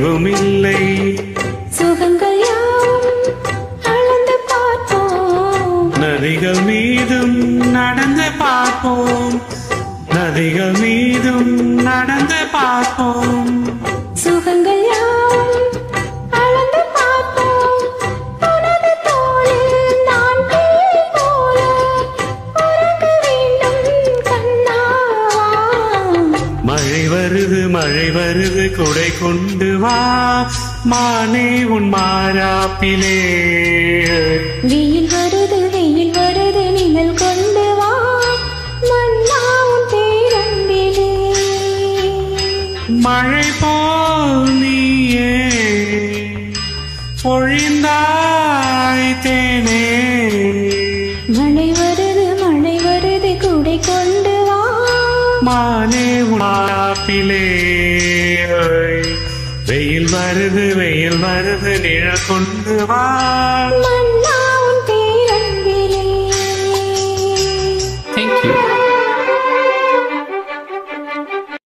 எதுவும் இல்லை சுகங்கள் யாவும் அளந்து பார்ப்போம் நதிகள் மீதும் நடந்து பார்ப்போம் நதிகள் மீதும் நடந்து பார்ப்போம் சுகங்கள் யாவும் அளந்து பார்ப்போம் உனது தோளில் நான் பேய் போல உறங்க வேண்டும் கண்ணா மழை வருது மழை வருது குடை கொண்டு வா மானே உன் மாறாப்பிலே வெயில் வருது வெயில் வருது நிழல் கொண்டு வா மன்னா உன் பேரன்பிலே மழை போல் நீயே பொழிந்தாய் தேனே மழை வருது மழை வருது கூடை கொண்டு வா மானே உன் மாறாப்பிலே வெயில் வருது வெயில் வருது நிழல் கொண்டு வா மன்னா